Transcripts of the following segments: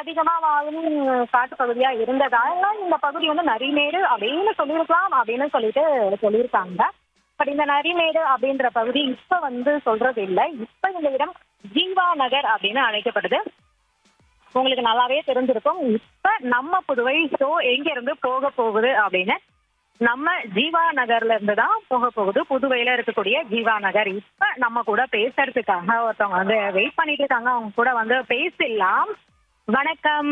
அதிகமா வாழும் காட்டு பகுதியா இருந்ததால இந்த பகுதி வந்து நரிமேடு அப்படின்னு சொல்லியிருக்கலாம் அப்படின்னு சொல்லிட்டு சொல்லியிருக்காங்க பட் இந்த நரிமேடு அப்படின்ற பகுதி இப்ப வந்து சொல்றது இல்லை இப்ப இந்த இடம் ஜீவா நகர் அப்படின்னு அழைக்கப்படுது உங்களுக்கு நல்லாவே தெரிஞ்சிருக்கும் இப்ப நம்ம புதுவை ஷோ எங்க இருந்து போக போகுது அப்படின்னு நம்ம ஜீவா நகர்ல இருந்து தான் போக போகுது புதுவையில இருக்கக்கூடிய ஜீவா நகர் இப்ப நம்ம கூட பேசுறதுக்காக ஒருத்தவங்க வந்து வெயிட் பண்ணிட்டு இருக்காங்க அவங்க கூட வந்து பேசலாம் வணக்கம்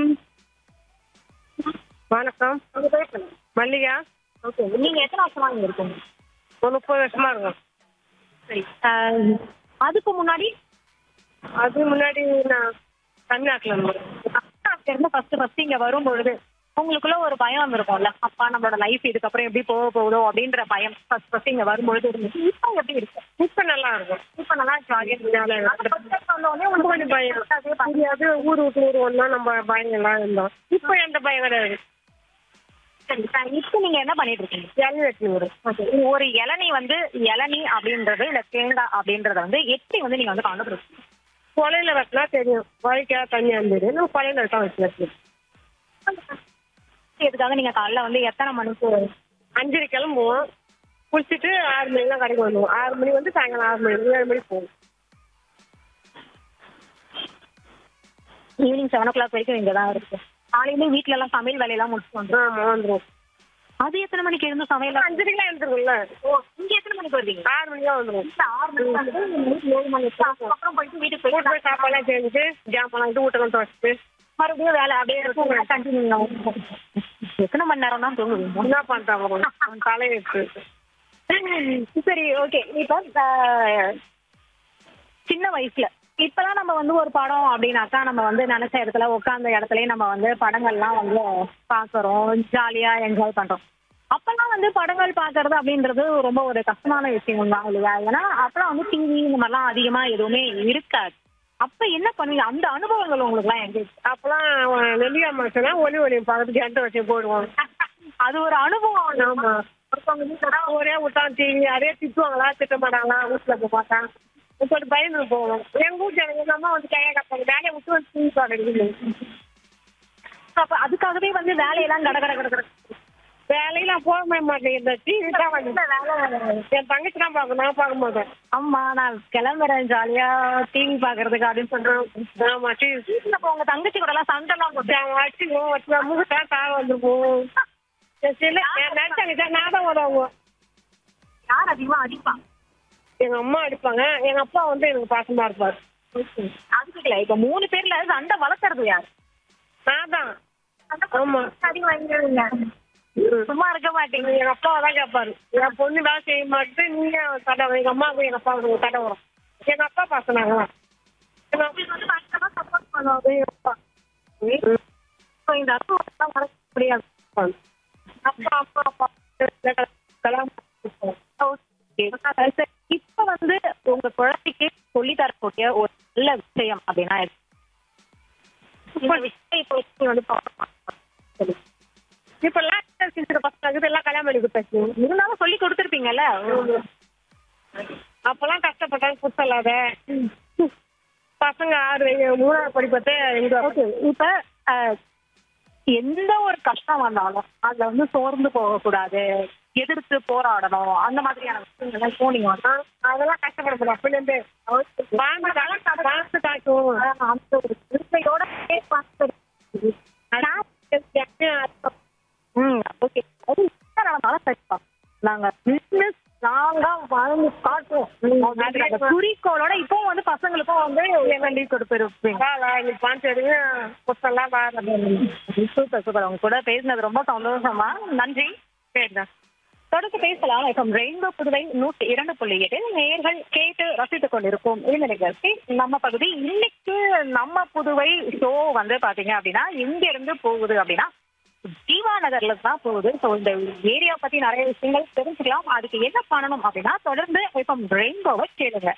வணக்கம் மல்லிகா ஓகே நீங்க எத்தனை வருஷமா இங்க இருக்கீங்க ஒரு முப்பது வருஷமா இருக்கும் சரி அஹ், அதுக்கு முன்னாடி அது முன்னாடி நான் தமிழ்நாட்டில் இருந்தேன் அங்க இருந்து ஃபர்ஸ்ட் ஃபர்ஸ்ட் இங்க வரும் பொழுது உங்களுக்குள்ள ஒரு பயம் இருக்கும்ல அப்பா நம்மளோட லைஃப் இதுக்கப்புறம் எப்படி போக போகுதோ அப்படின்ற பயம் ஃபர்ஸ்ட் ஃபர்ஸ்ட் இங்க வரும்பொழுது இருந்துச்சு இப்போ எப்படி இருக்கு இப்போ நல்லா இருக்கும் இப்போ நல்லா ஜாலியா ரொம்ப கொஞ்சம் பயம் தெரியாது ஊர் விட்டு ஊர் ஒன்றா நம்ம பயங்கள்லாம் இருந்தோம் இப்போ எந்த பயம் கிடையாது இப்போ நீங்க என்ன பண்ணிட்டு இருக்கீங்க இளநீ வெட்டி ஊர் ஒரு இளநீ வந்து இளநீ அப்படின்றது இல்ல தேங்காய் அப்படின்றத வந்து எப்படி வந்து நீங்க வந்து கண்டுபிடிச்சீங்க கொலையில வெட்டினா தெரியும் வழிக்கா தண்ணி இருந்தது நம்ம கொலையில வெட்டா வச்சு வெட்டி இதுக்காக நீங்க காலைல வந்து எத்தனை மணிக்கு அஞ்சரை கிளம்புவோம் குளிச்சுட்டு ஆறு மணிக்கெல்லாம் கடைக்கு வந்துடுவோம் ஆறு மணி வந்து சாயங்காலம் ஆறு மணி ஏழு மணிக்கு போவோம் ஈவினிங் செவன் ஓ கிளாக் வரைக்கும் இங்க தான் இருக்கு காலையில வீட்ல எல்லாம் சமையல் வேலையெல்லாம் முடிச்சுட்டு வந்துரும் ஆமாம் வந்துடுவோம் அது எத்தனை மணிக்கு இருந்து சமையல் அஞ்சரைக்கெல்லாம் எழுந்துருக்கும்ல ஓ இங்க எத்தனை மணிக்கு வருவீங்க ஆறு மணிக்கெல்லாம் வந்துடுவோம் இல்ல, ஆறு மணிக்கு வந்து நைட் ஏழு மணிக்கு அப்புறம் போயிட்டு வீட்டுக்கு போய் வீட்டு போய் சாப்பாடுலாம் செஞ்சுட்டு ஜாமான் வந்து வீட்டெல்லாம் துவச்சிட்டு மறுபடியும் வேலை அப்படியே கண்டினியூ எத்தனை மணி நேரம் தான் தூங்குவீங்க என்ன பண்றாங்க தலையெழுத்து சரி ஓகே இப்போ அஹ், சின்ன வயசுல இப்பதான் நம்ம வந்து ஒரு படம் அப்படின்னாக்கா நம்ம வந்து நினைச்ச இடத்துல உட்கார்ந்த இடத்துலயே நம்ம வந்து படங்கள்லாம் வந்து பாக்குறோம் ஜாலியா என்ஜாய் பண்றோம் அப்பெல்லாம் வந்து படங்கள் பாக்குறது அப்படின்றது ரொம்ப ஒரு கஷ்டமான விஷயம் தான் இல்லையா ஏன்னா அப்பெல்லாம் வந்து டிவி இந்த மாதிரிலாம் அதிகமா எதுவுமே இருக்காது அப்ப என்ன பண்ணுவீங்க அந்த அனுபவங்கள் உங்களுக்கு எல்லாம் எங்க இருக்கு? அப்பெல்லாம் வெள்ளியா மாசம்னா ஒலி ஒலி பக்கத்துக்கு எந்த வச்சு போடுவோம் அது ஒரு அனுபவம் ஆமா ஒருத்தவங்க வீட்டுல ஒரே விட்டான் டிவி அதே திட்டுவாங்களா திட்ட மாட்டாங்களா வீட்டுல போய் பார்த்தா இப்படி பயந்து போவோம் எங்க வீட்டு எனக்கு எங்க அம்மா வந்து கையை கப்பாங்க வேலையை விட்டு வந்து டிவி பார்க்கறது அப்ப அதுக்காகவே வந்து வேலையெல்லாம் கட கட கட கட வேலையெல்லாம் போக மாட்டேன் இந்த டிவி தான் வந்து என் தங்கச்சி தான் பார்க்கணும் நான் பார்க்க மாட்டேன் அம்மா நான் கிளம்புறேன் ஜாலியா டிவி பாக்குறதுக்கு அப்படின்னு சொல்றேன் ஆமா டிவி வீட்டுல அப்ப உங்க தங்கச்சி கூட எல்லாம் சண்டை எல்லாம் போட்டு வச்சுக்குவோம் வச்சு முகத்தா தாழ வந்துருப்போம் சில நினைச்சாங்க நான் தான் உதவுவோம் யார் அதிகமா அடிப்பா எங்க அம்மா அடிப்பாங்க எங்க அப்பா வந்து எனக்கு பாசமா இருப்பாரு அதுக்கு இல்ல இப்ப மூணு பேர்ல சண்டை வளர்க்கறது யார் நான் தான் ஆமா அடி வாங்கிடுவீங்க சும்மா இருக்க மாட்டீங்க எங்க அப்பா தான் கேட்பாரு என் பொண்ணு வேலை செய்ய மாட்டேன் நீங்க தடை எங்க அம்மாவுக்கு எங்க அப்பாவுக்கு தடை வரும் எங்க அப்பா பாசனாங்க எங்க உங்களுக்கு வந்து பயங்கரமா சப்போர்ட் பண்ணுவாங்க எங்க அப்பா So, இந்த அனுபவம் மறக்க முடியாது அப்பா அப்பா அப்பா கல்யாணம் பண்ணிப்போம். Okay. சரி, இப்ப வந்து உங்க குழந்தைக்கு சொல்லி தரக்கூடிய ஒரு நல்ல விஷயம் அப்படின்னா எது? இந்த விஷயம் இப்ப நீங்க வந்து பார்க்கலாம். சரி. இப்ப எல்லாம் சின்ன பசங்க எல்லாம் கல்யாணம் பண்ணி கொடுத்தாச்சு இருந்தாலும் சொல்லி கொடுத்துருப்பீங்கல்ல அப்பெல்லாம் கஷ்டப்பட்டாங்க புத்தலாத பசங்க ஆறு மூணாவது படிப்பத்தே எங்க ஓகே இப்ப அஹ், எந்த ஒரு கஷ்டம் வந்தாலும் அதுல வந்து சோர்ந்து போக கூடாது எதிர்த்து போராடணும் அந்த மாதிரியான விஷயங்கள்லாம் போனீங்க அதெல்லாம் கஷ்டப்படக்கூடாது அப்படிலேருந்து வாழ்ந்து காலம் வாழ்ந்து காட்டும் அந்த ஒரு திருப்பையோட ம் ஓகே அது என்ன நடந்தாலும் சரிப்பா நாங்க பிசினஸ் நாங்க வாழ்ந்து காட்டுவோம் அந்த குறிக்கோளோட இப்போ வந்து பசங்களுக்கும் வந்து சொல்லி கொடுத்துருப்பீங்க நீ பாஞ்சு எடுங்க புத்தெல்லாம் சூப்பர் சூப்பர் உங்க கூட பேசினது ரொம்ப சந்தோஷமா நன்றி சரிண்ணா தொடர்ந்து பேசலாம் இப்போ ரெயின்போ புதுவை நூற்றி இரண்டு புள்ளி எட்டு நேர்கள் கேட்டு ரசித்துக் கொண்டிருக்கும் இந்த நிகழ்ச்சி நம்ம பகுதி இன்னைக்கு நம்ம புதுவை ஷோ வந்து பாத்தீங்க அப்படின்னா எங்க இருந்து போகுது அப்படின்னா ஜீவா நகர்ல தான் போகுது ஸோ இந்த ஏரியா பத்தி நிறைய விஷயங்கள் தெரிஞ்சுக்கலாம் அதுக்கு என்ன பண்ணணும் அப்படின்னா தொடர்ந்து இப்போ ரெயின்போவை கேளுங்க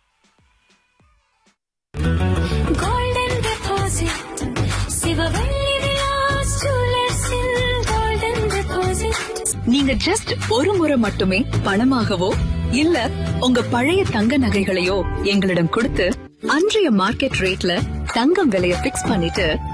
golden deposit சிவவள்ளி விலாஸ் ஜுவல்லர்ஸில் golden deposit நீங்க ஜஸ்ட் ஒரு முறை மட்டுமே பணமாகவோ இல்ல உங்க பழைய தங்க நகைகளையோ எங்களிடம் கொடுத்து அன்றைய மார்க்கெட் ரேட்ல தங்கம் விலைய பிக்ஸ் பண்ணிட்டு